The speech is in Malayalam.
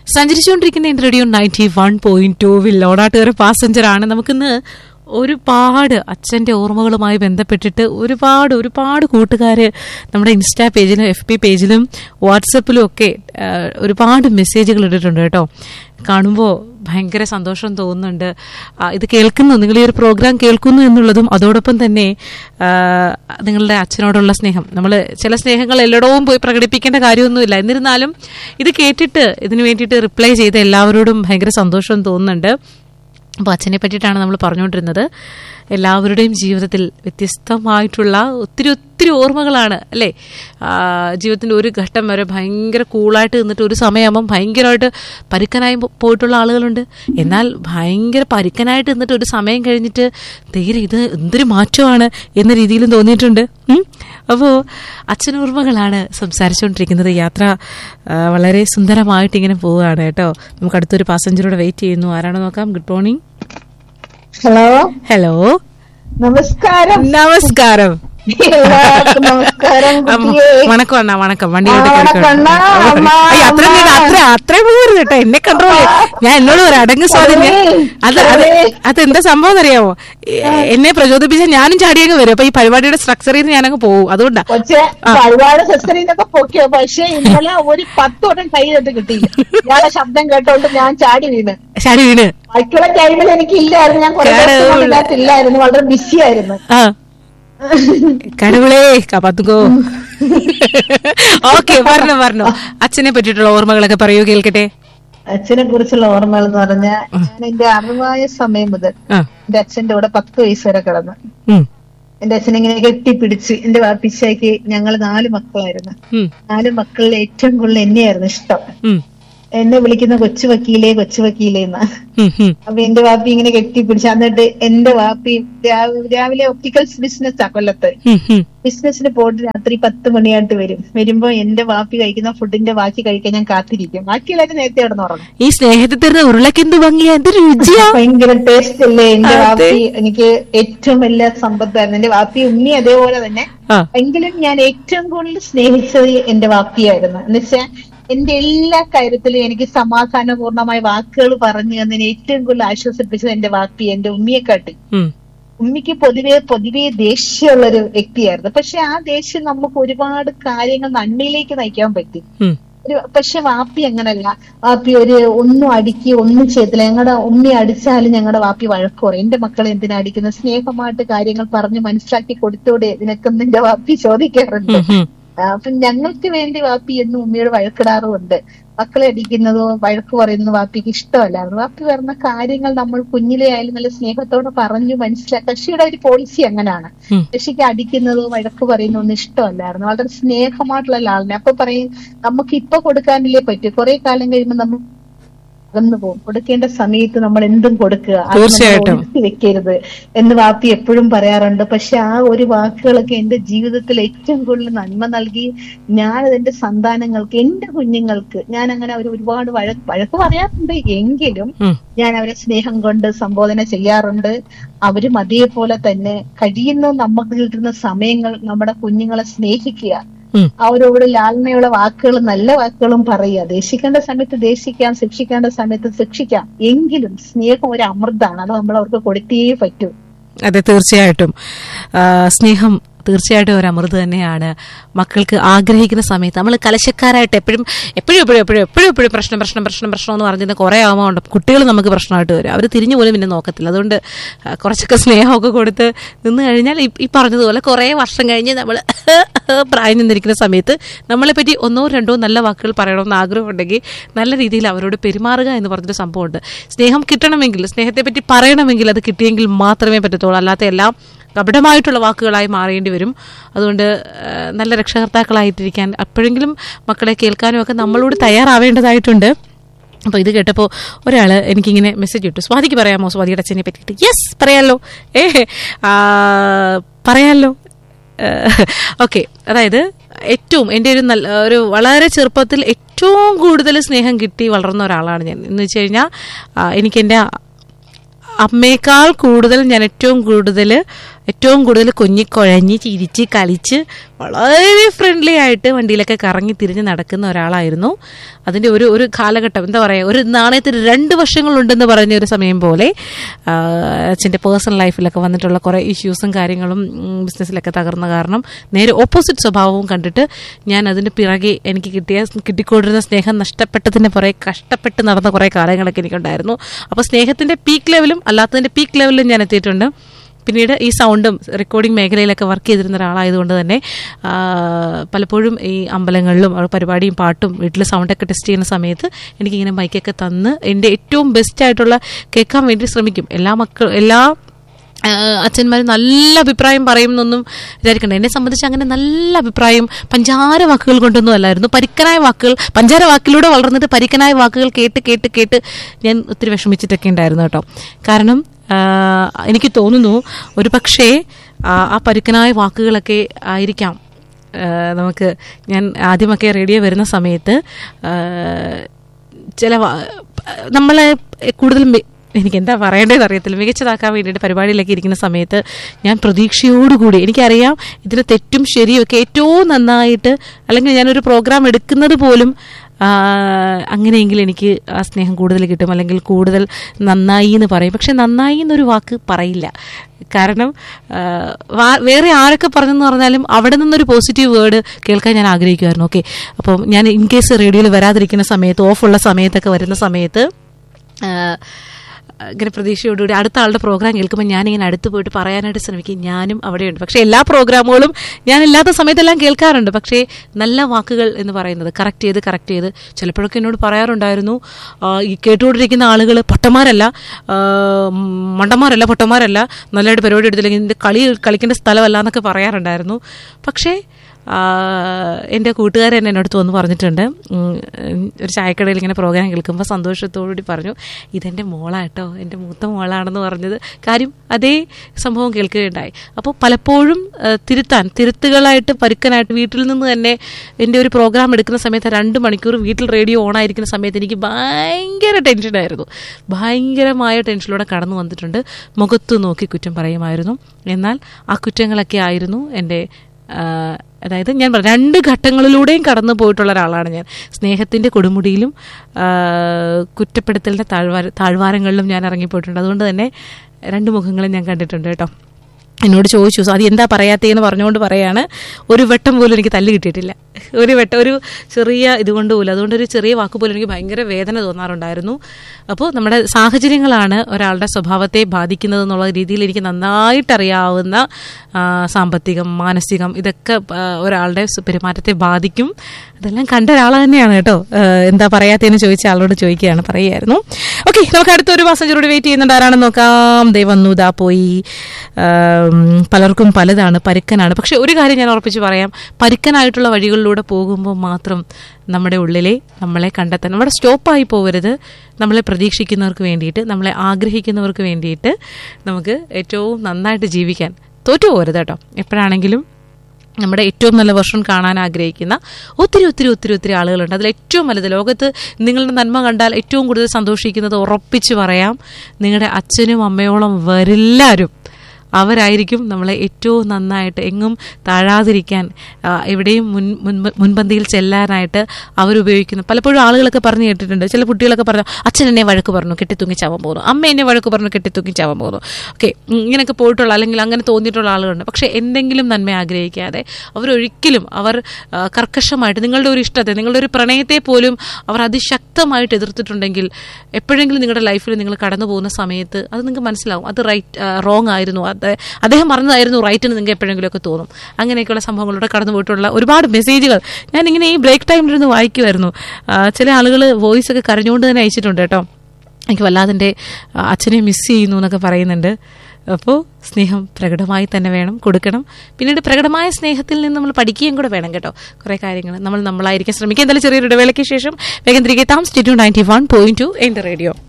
സഞ്ചരിച്ചുകൊണ്ടിരിക്കുന്ന എൻ്റെ റേഡിയോ നയൻറ്റി വൺ പോയിന്റ് ടൂവിൽ ലോടാട്ടുകാര പാസഞ്ചർ ആണ് നമുക്കിന്ന് ഒരുപാട് അച്ഛൻ്റെ ഓർമ്മകളുമായി ബന്ധപ്പെട്ടിട്ട് ഒരുപാട് ഒരുപാട് കൂട്ടുകാർ നമ്മുടെ ഇൻസ്റ്റാ പേജിലും എഫ് പി പേജിലും വാട്സപ്പിലും ഒക്കെ ആ, ഒരുപാട് മെസ്സേജുകൾ ഇട്ടിട്ടുണ്ട് കേട്ടോ കാണുമ്പോൾ ഭയങ്കര സന്തോഷം തോന്നുന്നുണ്ട് ആ, ഇത് കേൾക്കുന്നു നിങ്ങൾ ഈ ഒരു പ്രോഗ്രാം കേൾക്കുന്നു എന്നുള്ളതും അതോടൊപ്പം തന്നെ ആ, നിങ്ങളുടെ അച്ഛനോടുള്ള സ്നേഹം നമ്മൾ ചില സ്നേഹങ്ങൾ എല്ലായിടവും പോയി പ്രകടിപ്പിക്കേണ്ട കാര്യമൊന്നുമില്ല എന്നിരുന്നാലും ഇത് കേട്ടിട്ട് ഇതിനു വേണ്ടിയിട്ട് റിപ്ലൈ ചെയ്ത എല്ലാവരോടും ഭയങ്കര സന്തോഷം തോന്നുന്നുണ്ട് അപ്പോൾ അച്ഛനെ പറ്റിയിട്ടാണ് നമ്മൾ പറഞ്ഞുകൊണ്ടിരുന്നത് എല്ലാവരുടെയും ജീവിതത്തിൽ വ്യത്യസ്തമായിട്ടുള്ള ഒത്തിരി ഒത്തിരി ഓർമ്മകളാണ് അല്ലേ ആ, ജീവിതത്തിൻ്റെ ഒരു ഘട്ടം വരെ ഭയങ്കര കൂളായിട്ട് നിന്നിട്ട് ഒരു സമയമാകുമ്പം ഭയങ്കരമായിട്ട് പരുക്കനായി പോ- പോയിട്ടുള്ള ആളുകളുണ്ട് എന്നാൽ ഭയങ്കര പരുക്കനായിട്ട് നിന്നിട്ട് ഒരു സമയം കഴിഞ്ഞിട്ട് തീരെ ഇത് എന്തൊരു മാറ്റമാണ് എന്ന രീതിയിലും തോന്നിയിട്ടുണ്ട് ഉം. അപ്പോൾ അച്ഛനോർമ്മകളാണ് സംസാരിച്ചുകൊണ്ടിരിക്കുന്നത് യാത്ര ആ, വളരെ സുന്ദരമായിട്ട് ഇങ്ങനെ പോവുകയാണ് കേട്ടോ നമുക്ക് അടുത്തൊരു പാസഞ്ചറോടെ വെയിറ്റ് ചെയ്യുന്നു ആരാണോ നോക്കാം ഗുഡ് മോർണിംഗ് ഹലോ ഹലോ നമസ്കാരം നമസ്കാരം എല്ലാവർക്കും നമസ്കാരം കുട്ടിയെ. വണക്കം അണ്ണാ വണക്കം വണ്ടിയോട്ട് ആ, കേൾക്കാം വണക്കം അണ്ണാ, അമ്മ, അത്ര അമ്മ. അത്ര അത്രയും പോകരുത് കേട്ടോ എന്നെ കൺട്രോൾ ഞാൻ എന്നോട് പറയാം അടങ്ങ് സ്വാധീനം അത് അത് അതെന്താ സംഭവം എന്നറിയാമോ എ- എന്നെ പ്രചോദിപ്പിച്ച ഞാനും ചാടിയങ്ങ് വരും അപ്പൊ ഈ പരിപാടിയുടെ സ്ട്രക്ചറിൽ നിന്ന് ഞാനങ്ങ് പോകും അതുകൊണ്ടാ കൊച്ചെ ഒരുപാട് സിസ്റ്ററിന്നൊക്കെ പൊക്കിയോ പക്ഷെ ഇന്നലെ ഒരു പത്ത് വട്ടം കൈ തട്ട് കിട്ടിയില്ല ഇയാളെ ശബ്ദം കേട്ടോണ്ട് ഞാൻ ചാടി വീണ് ചാടി വീണ് ബാക്കിയുള്ള ടൈമിൽ എനിക്ക് ഇല്ലായിരുന്നു ഞാൻ കുറെ കേട് ദിവസം കൊണ്ട് ഇതിനകത്തില്ലായിരുന്നു വളരെ ബിസി ആയിരുന്നു ആ കടവുളേ കപാത്തുക്കോ ഓക്കെ പറഞ്ഞോ പറഞ്ഞോ അച്ഛനെ പറ്റിയിട്ടുള്ള ഓർമ്മകളൊക്കെ പറയൂ കേൾക്കട്ടെ അച്ഛനെ കുറിച്ചുള്ള ഓർമ്മകൾ എന്ന് പറഞ്ഞാൽ ഞാൻ എന്റെ അറിവായ സമയം മുതൽ ആ എന്റെ അച്ഛന്റെ കൂടെ പത്ത് വയസ്സ് വരെ കിടന്നു ഉം, എന്റെ അച്ഛനെ ഇങ്ങനെ കെട്ടിപ്പിടിച്ച് എന്റെ വാപ്പിച്ചയ്ക്ക് ഞങ്ങൾ നാല് മക്കളായിരുന്നു ഉം, നാല് മക്കളിൽ ഏറ്റവും കൂടുതൽ എന്നെയായിരുന്നു ഇഷ്ടം ഉം, എന്നെ വിളിക്കുന്ന കൊച്ചു വക്കീലേ കൊച്ചു വക്കീലേ എന്നാ ഉം, ഉം. അപ്പൊ എന്റെ വാപ്പി ഇങ്ങനെ കെട്ടിപ്പിടിച്ച് എന്നിട്ട് എന്റെ വാപ്പി രാ- രാവിലെ ഒപ്റ്റിക്കൽസ് ബിസിനസ് ആ കൊല്ലത്ത് ഉം, ഉം. ബിസിനസ്സിന് പോയിട്ട് രാത്രി പത്ത് മണിയായിട്ട് വരും വരുമ്പോ എന്റെ വാപ്പി കഴിക്കുന്ന ഫുഡിന്റെ ബാക്കി കഴിക്കാൻ ഞാൻ കാത്തിരിക്കും ബാക്കിയുള്ളവര് നേരത്തെ കിടന്ന് ഉറങ്ങും ഈ സ്നേഹത്തിൽ തരുന്ന ഉരുളക്കെന്ത് ഭംഗിയാ എന്ത് രുചിയാ ഭയങ്കര ടേസ്റ്റ് അല്ലേ എന്റെ അതെ. വാപ്പി എനിക്ക് ഏറ്റവും വലിയ സമ്പത്തായിരുന്നു എന്റെ വാപ്പി ഉമ്മി അതേപോലെ തന്നെ ആ എങ്കിലും ഞാൻ ഏറ്റവും കൂടുതൽ സ്നേഹിച്ചത് എന്റെ വാപ്പിയായിരുന്നു എന്നുവെച്ചാൽ എന്റെ എല്ലാ കാര്യത്തിലും എനിക്ക് സമാധാനപൂർണമായ വാക്കുകൾ പറഞ്ഞു തന്നതിന് ഏറ്റവും കൂടുതൽ ആശ്വസിപ്പിച്ചത് എന്റെ വാപ്പി എന്റെ ഉമ്മിയെക്കാട്ടി ഉം, ഉമ്മിക്ക് പൊതുവെ പൊതുവെ ദേഷ്യമുള്ള ഒരു വ്യക്തിയായിരുന്നു പക്ഷെ ആ ദേഷ്യം നമുക്ക് ഒരുപാട് കാര്യങ്ങൾ നന്മയിലേക്ക് നയിക്കാൻ പറ്റി ഉം, ഒരു പക്ഷെ വാപ്പി അങ്ങനല്ല വാപ്പി ഒരു ഒന്നും അടിക്കുക ഒന്നും ചെയ്തില്ല ഞങ്ങളുടെ ഉമ്മി അടിച്ചാലും ഞങ്ങളുടെ വാപ്പി വഴക്ക് പറയും എന്റെ മക്കളെ എന്തിനാ അടിക്കുന്നത് സ്നേഹമായിട്ട് കാര്യങ്ങൾ പറഞ്ഞ് മനസ്സിലാക്കി കൊടുത്തോടെ ഇതിനൊക്കെ എന്റെ വാപ്പി ചോദിക്കാറുണ്ട് ഉം, ഉം. ആ, അപ്പൊ ഞങ്ങൾക്ക് വേണ്ടി വാപ്പി എന്നും ഉമ്മയോട് വഴക്കിടാറുമുണ്ട് മക്കളെ അടിക്കുന്നതോ വഴക്ക് പറയുന്നതോ വാപ്പിക്ക് ഇഷ്ടമല്ലായിരുന്നു വാപ്പി പറഞ്ഞ കാര്യങ്ങൾ നമ്മൾ കുഞ്ഞിലെ ആയാലും നല്ല സ്നേഹത്തോടെ പറഞ്ഞു മനസ്സിലാക്കി കക്ഷിയുടെ ഒരു പോളിസി അങ്ങനെയാണ് ഉം. കക്ഷിക്ക് അടിക്കുന്നതോ വഴക്ക് പറയുന്നതോ ഒന്നും ഇഷ്ടമല്ലായിരുന്നു വളരെ സ്നേഹമായിട്ടുള്ള ആളിനെ അപ്പൊ പറയും നമുക്ക് ഇപ്പൊ കൊടുക്കാനില്ലേ പറ്റൂ കുറെ കാലം കഴിയുമ്പോൾ നമ്മൾ അകന്നു പോകും കൊടുക്കേണ്ട സമയത്ത് നമ്മൾ എന്തും കൊടുക്കുക അത് നമ്മൾ തീർച്ചയായിട്ടും. ഒതുക്കി വെക്കരുത് എന്ന് വാപ്പി എപ്പോഴും പറയാറുണ്ട് പക്ഷെ ആ ഒരു വാക്കുകളൊക്കെ എന്റെ ജീവിതത്തിൽ ഏറ്റവും കൂടുതൽ നന്മ നൽകി ഞാൻ എന്റെ സന്താനങ്ങൾക്ക് എന്റെ കുഞ്ഞുങ്ങൾക്ക് ഞാൻ അങ്ങനെ അവർ ഒരുപാട് വഴക്ക് വഴക്ക് പറയാറുണ്ട് എങ്കിലും ഉം. ഞാൻ അവരെ സ്നേഹം കൊണ്ട് സംബോധന ചെയ്യാറുണ്ട് അവരും അതേപോലെ തന്നെ കഴിയുന്ന നമുക്ക് കിട്ടുന്ന സമയങ്ങൾ നമ്മുടെ കുഞ്ഞുങ്ങളെ സ്നേഹിക്കുക ഉം. അവരോട് ലാളനയുള്ള വാക്കുകളും നല്ല വാക്കുകളും പറയുക ദേഷിക്കേണ്ട സമയത്ത് ദേഷിക്കാം ശിക്ഷിക്കേണ്ട സമയത്ത് ശിക്ഷിക്കാം എങ്കിലും സ്നേഹം ഒരു അമൃതാണ് അത് നമ്മൾ അവർക്ക് കൊടുത്തേ പറ്റൂ അതെ തീർച്ചയായിട്ടും ആ, സ്നേഹം തീർച്ചയായിട്ടും ഒരു അമൃത് തന്നെയാണ് മക്കൾക്ക് ആഗ്രഹിക്കുന്ന സമയത്ത് നമ്മൾ കലശക്കാരായിട്ട് എപ്പോഴും എപ്പോഴും എപ്പോഴും എപ്പോഴും എപ്പോഴും എപ്പോഴും പ്രശ്നം പ്രശ്നം പ്രശ്നം പ്രശ്നം എന്ന് പറഞ്ഞിട്ട് കുറേ ആവുമ്പോൾ കുട്ടികൾ നമുക്ക് പ്രശ്നമായിട്ട് വരും അവർ തിരിഞ്ഞു പോലും പിന്നെ നോക്കത്തില്ല അതുകൊണ്ട് ആ, കുറച്ചൊക്കെ സ്നേഹമൊക്കെ കൊടുത്ത് നിന്ന് കഴിഞ്ഞാൽ ഈ- ഈ പറഞ്ഞതുപോലെ കുറേ വർഷം കഴിഞ്ഞ് നമ്മൾ പ്രായം നിന്നിരിക്കുന്ന സമയത്ത് നമ്മളെപ്പറ്റി ഒന്നോ രണ്ടോ നല്ല വാക്കുകൾ പറയണമെന്ന് ആഗ്രഹമുണ്ടെങ്കിൽ നല്ല രീതിയിൽ അവരോട് പെരുമാറുക എന്ന് പറഞ്ഞൊരു സംഭവമുണ്ട് സ്നേഹം കിട്ടണമെങ്കിൽ സ്നേഹത്തെ പറ്റി പറയണമെങ്കിൽ അത് കിട്ടിയെങ്കിൽ മാത്രമേ പറ്റത്തുള്ളൂ അല്ലാത്ത എല്ലാം കപടമായിട്ടുള്ള വാക്കുകളായി മാറേണ്ടി വരും അതുകൊണ്ട് ആ, നല്ല രക്ഷകർത്താക്കളായിട്ടിരിക്കാൻ അപ്പോഴെങ്കിലും മക്കളെ കേൾക്കാനും ഒക്കെ നമ്മളോട് തയ്യാറാവേണ്ടതായിട്ടുണ്ട് അപ്പോൾ ഇത് കേട്ടപ്പോൾ ഒരാൾ എനിക്കിങ്ങനെ മെസ്സേജ് ഇട്ടു സ്വാതിക്ക് പറയാമോ സ്വാതിയുടെ അച്ഛനെ പറ്റിയിട്ട് യെസ് പറയാമല്ലോ ഏ ആ, പറയാമല്ലോ ഓക്കെ അതായത് ഏറ്റവും എൻ്റെ ഒരു നല്ല ഒരു വളരെ ചെറുപ്പത്തിൽ ഏറ്റവും കൂടുതൽ സ്നേഹം കിട്ടി വളർന്ന ഒരാളാണ് ഞാൻ എന്ന് വെച്ച് കഴിഞ്ഞാൽ ആ, എനിക്ക് എൻ്റെ അമ്മയേക്കാൾ കൂടുതൽ ഞാൻ ഏറ്റവും കൂടുതൽ ഏറ്റവും കൂടുതൽ കുഞ്ഞിക്കുഴഞ്ഞ് ചിരിച്ച് കളിച്ച് വളരെ ഫ്രണ്ട്ലി ആയിട്ട് വണ്ടിയിലൊക്കെ കറങ്ങി തിരിഞ്ഞ് നടക്കുന്ന ഒരാളായിരുന്നു അതിൻ്റെ ഒരു ഒരു കാലഘട്ടം എന്താ പറയുക ഒരു നാണയത്തിന് രണ്ട് വശങ്ങളുണ്ടെന്ന് പറഞ്ഞ ഒരു സമയം പോലെ ആ, അച്ഛൻ്റെ പേഴ്സണൽ ലൈഫിലൊക്കെ വന്നിട്ടുള്ള കുറേ ഇഷ്യൂസും കാര്യങ്ങളും ഉം, ബിസിനസ്സിലൊക്കെ തകർന്ന കാരണം നേരെ ഓപ്പോസിറ്റ് സ്വഭാവവും കണ്ടിട്ട് ഞാൻ അതിൻ്റെ പിറകെ എനിക്ക് കിട്ടിയ കിട്ടിക്കൊണ്ടിരുന്ന സ്നേഹം നഷ്ടപ്പെട്ടതിന് പുറകെ കഷ്ടപ്പെട്ട് നടന്ന കുറേ കാലങ്ങളൊക്കെ എനിക്കുണ്ടായിരുന്നു അപ്പോൾ സ്നേഹത്തിൻ്റെ പീക്ക് ലെവലും അല്ലാത്തതിൻ്റെ പീക്ക് ലെവലിലും ഞാൻ എത്തിയിട്ടുണ്ട് പിന്നീട് ഈ സൗണ്ടും റെക്കോർഡിംഗ് മേഖലയിലൊക്കെ വർക്ക് ചെയ്തിരുന്ന ഒരാളായതുകൊണ്ട് തന്നെ ആ, പലപ്പോഴും ഈ അമ്പലങ്ങളിലും അവിടെ പരിപാടിയും പാട്ടും വീട്ടിൽ സൗണ്ടൊക്കെ ടെസ്റ്റ് ചെയ്യുന്ന സമയത്ത് എനിക്കിങ്ങനെ മൈക്കൊക്കെ തന്ന് എൻ്റെ ഏറ്റവും ബെസ്റ്റ് ആയിട്ടുള്ള കേൾക്കാൻ വേണ്ടി ശ്രമിക്കും എല്ലാ മക്കൾ എല്ലാ അച്ഛന്മാർ നല്ല അഭിപ്രായം പറയുമെന്നൊന്നും വിചാരിക്കണ്ട എന്നെ സംബന്ധിച്ച് അങ്ങനെ നല്ല അഭിപ്രായം പഞ്ചാര വാക്കുകൾ കൊണ്ടൊന്നും അല്ലായിരുന്നു പരിക്കനായ വാക്കുകൾ പഞ്ചാര വാക്കിലൂടെ വളർന്നിട്ട് പരിക്കനായ വാക്കുകൾ കേട്ട് കേട്ട് കേട്ട് ഞാൻ ഒത്തിരി വിഷമിച്ചിട്ടൊക്കെ ഉണ്ടായിരുന്നു കേട്ടോ കാരണം ആ, എനിക്ക് തോന്നുന്നു ഒരു പക്ഷേ ആ ആ പരുക്കനായ വാക്കുകളൊക്കെ ആയിരിക്കാം ആ, നമുക്ക് ഞാൻ ആദ്യമൊക്കെ റേഡിയോ വരുന്ന സമയത്ത് ആ, ചില വാ- നമ്മളെ കൂടുതൽ മി- എനിക്ക് എന്താ പറയേണ്ടതെന്ന് അറിയത്തില്ല മികച്ചതാക്കാൻ വേണ്ടിയിട്ട് പരിപാടിയിലൊക്കെ ഇരിക്കുന്ന സമയത്ത് ഞാൻ പ്രതീക്ഷയോടുകൂടി എനിക്കറിയാം ഇതിന് തെറ്റും ശരിയും ഒക്കെ ഏറ്റവും നന്നായിട്ട് അല്ലെങ്കിൽ ഞാനൊരു പ്രോഗ്രാം എടുക്കുന്നത് പോലും ആ, അങ്ങനെയെങ്കിൽ എനിക്ക് ആ സ്നേഹം കൂടുതൽ കിട്ടും അല്ലെങ്കിൽ കൂടുതൽ നന്നായി എന്ന് പറയും പക്ഷെ നന്നായി എന്നൊരു വാക്ക് പറയില്ല കാരണം ആ, വാ- വേറെ ആരൊക്കെ പറഞ്ഞെന്ന് പറഞ്ഞാലും അവിടെ നിന്നൊരു പോസിറ്റീവ് വേർഡ് കേൾക്കാൻ ഞാൻ ആഗ്രഹിക്കുമായിരുന്നു ഓക്കെ അപ്പം ഞാൻ ഇൻ കേസ് റേഡിയോയിൽ വരാതിരിക്കുന്ന സമയത്ത് ഓഫുള്ള സമയത്തൊക്കെ വരുന്ന സമയത്ത് ആ, ഇങ്ങനെ പ്രതീക്ഷയോടുകൂടി അടുത്ത ആളുടെ പ്രോഗ്രാം കേൾക്കുമ്പോൾ ഞാനിങ്ങനെ അടുത്ത് പോയിട്ട് പറയാനായിട്ട് ശ്രമിക്കും ഞാനും അവിടെയുണ്ട് പക്ഷേ എല്ലാ പ്രോഗ്രാമുകളും ഞാൻ ഇല്ലാത്ത സമയത്തെല്ലാം കേൾക്കാറുണ്ട് പക്ഷേ നല്ല വാക്കുകൾ എന്ന് പറയുന്നത് കറക്റ്റ് ചെയ്ത് കറക്റ്റ് ചെയ്ത് ചിലപ്പോഴൊക്കെ എന്നോട് പറയാറുണ്ടായിരുന്നു ആ, ഈ കേട്ടുകൊണ്ടിരിക്കുന്ന ആളുകൾ പൊട്ടന്മാരല്ല ആ, മണ്ടന്മാരല്ല പൊട്ടന്മാരല്ല നല്ലതായിട്ട് പരിപാടി എടുത്തില്ലെങ്കിൽ ഇതിൻ്റെ കളി കളിക്കേണ്ട സ്ഥലമല്ല എന്നൊക്കെ പറയാറുണ്ടായിരുന്നു പക്ഷേ ആ, എൻ്റെ കൂട്ടുകാരൻ എന്നോട് വന്ന് പറഞ്ഞിട്ടുണ്ട് ഉം, ഒരു ചായക്കടയിൽ ഇങ്ങനെ പ്രോഗ്രാം കേൾക്കുമ്പോൾ സന്തോഷത്തോടുകൂടി പറഞ്ഞു ഇതെൻ്റെ മോളാട്ടോ എൻ്റെ മൂത്ത മോളാണെന്ന് പറഞ്ഞത് കാര്യം അതേ സംഭവം കേൾക്കുകയുണ്ടായി അപ്പോൾ പലപ്പോഴും ആ, തിരുത്താൻ തിരുത്തുകളായിട്ട് പരുക്കനായിട്ട് വീട്ടിൽ നിന്ന് തന്നെ എൻ്റെ ഒരു പ്രോഗ്രാം എടുക്കുന്ന സമയത്ത് രണ്ട് മണിക്കൂർ വീട്ടിൽ റേഡിയോ ഓൺ ആയിരിക്കുന്ന സമയത്ത് എനിക്ക് ഭയങ്കര ടെൻഷനായിരുന്നു ഭയങ്കരമായ ടെൻഷനിലൂടെ കടന്നു വന്നിട്ടുണ്ട് മുഖത്ത് നോക്കി കുറ്റം പറയുമായിരുന്നു എന്നാൽ ആ കുറ്റങ്ങളൊക്കെ ആയിരുന്നു എൻ്റെ ആ, അതായത് ഞാൻ പറഞ്ഞു രണ്ട് ഘട്ടങ്ങളിലൂടെയും കടന്നു പോയിട്ടുള്ള ഒരാളാണ് ഞാൻ സ്നേഹത്തിൻ്റെ കൊടുമുടിയിലും ആ, കുറ്റപ്പെടുത്തലിൻ്റെ താഴ്വാര താഴ്വാരങ്ങളിലും ഞാൻ ഇറങ്ങിപ്പോയിട്ടുണ്ട് അതുകൊണ്ട് തന്നെ രണ്ട് മുഖങ്ങളും ഞാൻ കണ്ടിട്ടുണ്ട് കേട്ടോ എന്നോട് ചോദിച്ചു "സോ, അത് എന്താ പറയാത്തേന്ന് പറഞ്ഞുകൊണ്ട് പറയാണ് ഒരു വട്ടം പോലും എനിക്ക് തല്ല് കിട്ടിയിട്ടില്ല ഒരു വട്ടം ഒരു ചെറിയ ഇതുകൊണ്ട് പോലും അതുകൊണ്ട് ഒരു ചെറിയ വാക്ക് പോലും എനിക്ക് ഭയങ്കര വേദന തോന്നാറുണ്ടായിരുന്നു അപ്പോൾ നമ്മുടെ സാഹചര്യങ്ങളാണ് ഒരാളുടെ സ്വഭാവത്തെ ബാധിക്കുന്നത് എന്നുള്ള രീതിയിൽ എനിക്ക് നന്നായിട്ട് അറിയാവുന്ന ആ, സാമ്പത്തികം മാനസികം ഇതൊക്കെ ആ, ഒരാളുടെ സ് പെരുമാറ്റത്തെ ബാധിക്കും അതെല്ലാം കണ്ട ഒരാൾ തന്നെയാണ് കേട്ടോ ആ, എന്താ പറയാത്തേന്ന് ചോദിച്ച ആളോട് ചോദിക്കുകയാണ് പറയുമായിരുന്നു ഓക്കെ നമുക്ക് അടുത്തൊരു പാസഞ്ചറോട് വെയിറ്റ് ചെയ്യുന്നുണ്ട് ആരാണെന്ന് നോക്കാം ദേ വന്നു ദാ പോയി ആം, പലർക്കും പലതാണ് പരുക്കനാണ് പക്ഷെ ഒരു കാര്യം ഞാൻ ഉറപ്പിച്ച് പറയാം പരുക്കനായിട്ടുള്ള വഴികളിലൂടെ പോകുമ്പോൾ മാത്രം നമ്മുടെ ഉള്ളിലെ നമ്മളെ കണ്ടെത്താൻ നമ്മുടെ സ്റ്റോപ്പായി പോകരുത് നമ്മളെ പ്രതീക്ഷിക്കുന്നവർക്ക് വേണ്ടിയിട്ട് നമ്മളെ ആഗ്രഹിക്കുന്നവർക്ക് വേണ്ടിയിട്ട് നമുക്ക് ഏറ്റവും നന്നായിട്ട് ജീവിക്കാൻ തോറ്റു പോകരുത് കേട്ടോ എപ്പോഴാണെങ്കിലും നമ്മുടെ ഏറ്റവും നല്ല വർഷം കാണാൻ ആഗ്രഹിക്കുന്ന ഒത്തിരി ഒത്തിരി ഒത്തിരി ഒത്തിരി ആളുകളുണ്ട് അതിൽ ഏറ്റവും വലുത് ലോകത്ത് നിങ്ങളുടെ നന്മ കണ്ടാൽ ഏറ്റവും കൂടുതൽ സന്തോഷിക്കുന്നത് ഉറപ്പിച്ച് പറയാം നിങ്ങളുടെ അച്ഛനും അമ്മയോളം വരെല്ലാവരും അവരായിരിക്കും നമ്മളെ ഏറ്റവും നന്നായിട്ട് എങ്ങും താഴാതിരിക്കാൻ ആ, എവിടെയും മുൻ മുൻപ- മുൻപന്തിയിൽ ചെല്ലാനായിട്ട് അവരുപയോഗിക്കുന്ന പലപ്പോഴും ആളുകളൊക്കെ പറഞ്ഞു കേട്ടിട്ടുണ്ട് ചില കുട്ടികളൊക്കെ പറഞ്ഞു അച്ഛൻ എന്നെ വഴക്ക് പറഞ്ഞു കെട്ടിത്തൂങ്ങി ചാവാൻ പോകുന്നു അമ്മ എന്നെ വഴക്ക് പറഞ്ഞു കെട്ടിത്തൂങ്ങി ചാവാൻ പോകുന്നു ഓക്കെ ഇങ്ങനെയൊക്കെ പോയിട്ടുള്ള അല്ലെങ്കിൽ അങ്ങനെ തോന്നിയിട്ടുള്ള ആളുകളുണ്ട് പക്ഷേ എന്തെങ്കിലും നന്മ ആഗ്രഹിക്കാതെ അവരൊരിക്കലും അവർ ആ, കർക്കശമായിട്ട് നിങ്ങളുടെ ഒരു ഇഷ്ടത്തെ നിങ്ങളുടെ ഒരു പ്രണയത്തെ പോലും അവർ അതിശക്തമായിട്ട് എതിർത്തിട്ടുണ്ടെങ്കിൽ എപ്പോഴെങ്കിലും നിങ്ങളുടെ ലൈഫിൽ നിങ്ങൾ കടന്നു പോകുന്ന സമയത്ത് അത് നിങ്ങൾക്ക് മനസ്സിലാവും അത് റൈറ്റ് റോങ് ആയിരുന്നു അത് അദ്ദേഹം പറഞ്ഞതായിരുന്നു റൈറ്റ് എന്ന് നിങ്ങൾക്ക് എപ്പോഴെങ്കിലും ഒക്കെ തോന്നും അങ്ങനെയൊക്കെയുള്ള സംഭവങ്ങളിലൂടെ കടന്നു പോയിട്ടുള്ള ഒരുപാട് മെസ്സേജുകൾ ഞാൻ ഇങ്ങനെ ഈ ബ്രേക്ക് ടൈമിലിരുന്ന് വായിക്കുമായിരുന്നു ആ, ചില ആളുകൾ വോയിസ് ഒക്കെ കരഞ്ഞുകൊണ്ട് തന്നെ അയച്ചിട്ടുണ്ട് കേട്ടോ എനിക്ക് വല്ലാതെ എൻ്റെ ആ, അച്ഛനെ മിസ് ചെയ്യുന്നു എന്നൊക്കെ പറയുന്നുണ്ട് അപ്പോൾ സ്നേഹം പ്രകടമായി തന്നെ വേണം കൊടുക്കണം പിന്നീട് പ്രകടമായ സ്നേഹത്തിൽ നിന്ന് നമ്മൾ പഠിക്കുകയും കൂടെ വേണം കേട്ടോ കുറേ കാര്യങ്ങൾ നമ്മൾ നമ്മളായിരിക്കാൻ ശ്രമിക്കുക എന്തായാലും ചെറിയൊരു ഇടവേളയ്ക്ക് ശേഷം വേഗം തിരികെ താം stay tuned ninety one point two എൻ്റെ റേഡിയോ